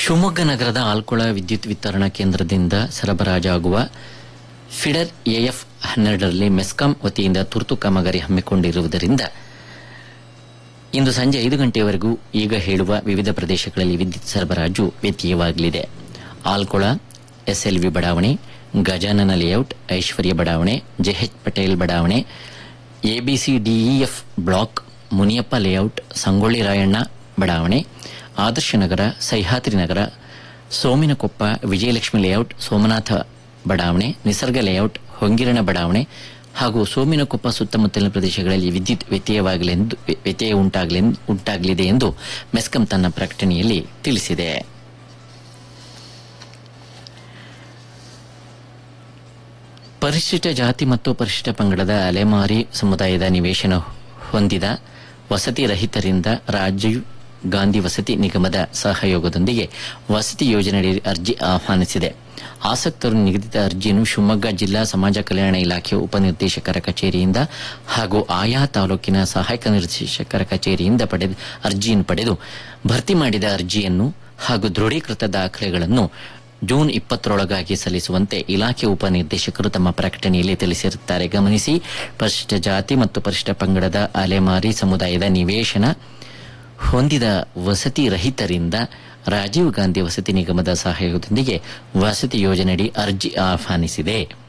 ಶಿವಮೊಗ್ಗ ನಗರದ ಆಲ್ಕೊಳ ವಿದ್ಯುತ್ ವಿತರಣಾ ಕೇಂದ್ರದಿಂದ ಸರಬರಾಜಾಗುವ ಫಿಡರ್ ಎಎಫ್ ಹನ್ನೆರಡರಲ್ಲಿ ಮೆಸ್ಕಾಂ ವತಿಯಿಂದ ತುರ್ತು ಕಾಮಗಾರಿ ಹಮ್ಮಿಕೊಂಡಿರುವುದರಿಂದ ಇಂದು ಸಂಜೆ ಐದು ಗಂಟೆಯವರೆಗೂ ಈಗ ಹೇಳುವ ವಿವಿಧ ಪ್ರದೇಶಗಳಲ್ಲಿ ವಿದ್ಯುತ್ ಸರಬರಾಜು ವ್ಯತ್ಯಯವಾಗಲಿದೆ ಆಲ್ಕೊಳ ಎಸ್ಎಲ್ವಿ ಬಡಾವಣೆ ಗಜಾನನ ಲೇಔಟ್ ಐಶ್ವರ್ಯ ಬಡಾವಣೆ ಜೆಎಚ್ ಪಟೇಲ್ ಬಡಾವಣೆ ABCDEF block Muniyappa layout Sangolli Rayanna ಬಡಾವಣೆ ಆದರ್ಶ ನಗರ ಸಹ್ಯಾದ್ರಿ ನಗರ ಸೋಮಿನಕೊಪ್ಪ ವಿಜಯಲಕ್ಷ್ಮಿ ಲೇಔಟ್ ಸೋಮನಾಥ ಬಡಾವಣೆ ನಿಸರ್ಗ ಲೇಔಟ್ ಹೊಂಗಿರಣ ಬಡಾವಣೆ ಹಾಗೂ ಸೋಮಿನಕೊಪ್ಪ ಸುತ್ತಮುತ್ತಲಿನ ಪ್ರದೇಶಗಳಲ್ಲಿ ವಿದ್ಯುತ್ ವ್ಯತ್ಯಯವಾಗಲೆಂದು ವ್ಯತ್ಯಯ ಉಂಟಾಗಲೆಂದು ಉಂಟಾಗಲಿದೆ ಎಂದು ಮೆಸ್ಕಾಂ ತನ್ನ ಪ್ರಕಟಣೆಯಲ್ಲಿ ತಿಳಿಸಿದೆ ಪರಿಶಿಷ್ಟ ಜಾತಿ ಮತ್ತು ಪರಿಶಿಷ್ಟ ಪಂಗಡದ ಅಲೆಮಾರಿ ಸಮುದಾಯದ ನಿವೇಶನ ಹೊಂದಿದ ವಸತಿ ರಹಿತರಿಂದ ರಾಜೀವ್ ಗಾಂಧಿ ವಸತಿ ನಿಗಮದ ಸಹಯೋಗದೊಂದಿಗೆ ವಸತಿ ಯೋಜನೆಯಡಿ ಅರ್ಜಿ ಆಹ್ವಾನಿಸಿದೆ ಆಸಕ್ತರು ನಿಗದಿತ ಅರ್ಜಿಯನ್ನು ಶಿವಮೊಗ್ಗ ಜಿಲ್ಲಾ ಸಮಾಜ ಕಲ್ಯಾಣ ಇಲಾಖೆ ಉಪನಿರ್ದೇಶಕರ ಕಚೇರಿಯಿಂದ ಹಾಗೂ ಆಯಾ ತಾಲೂಕಿನ ಸಹಾಯಕ ನಿರ್ದೇಶಕರ ಕಚೇರಿಯಿಂದ ಪಡೆದ ಅರ್ಜಿಯನ್ನು ಪಡೆದು ಭರ್ತಿ ಮಾಡಿದ ಅರ್ಜಿಯನ್ನು ಹಾಗೂ ದೃಢೀಕೃತ ದಾಖಲೆಗಳನ್ನು ಜೂನ್ ಇಪ್ಪತ್ತರೊಳಗಾಗಿ ಸಲ್ಲಿಸುವಂತೆ ಇಲಾಖೆ ಉಪನಿರ್ದೇಶಕರು ತಮ್ಮ ಪ್ರಕಟಣೆಯಲ್ಲಿ ತಿಳಿಸಿರುತ್ತಾರೆ ಗಮನಿಸಿ ಪರಿಶಿಷ್ಟ ಜಾತಿ ಮತ್ತು ಪರಿಶಿಷ್ಟ ಪಂಗಡದ ಅಲೆಮಾರಿ ಸಮುದಾಯದ ನಿವೇಶನ ಹೊಂದಿದ ವಸತಿ ರಹಿತರಿಂದ ರಾಜೀವ್ ಗಾಂಧಿ ವಸತಿ ನಿಗಮದ ಸಹಯೋಗದೊಂದಿಗೆ ವಸತಿ ಯೋಜನೆಯಡಿ ಅರ್ಜಿ ಆಹ್ವಾನಿಸಿದೆ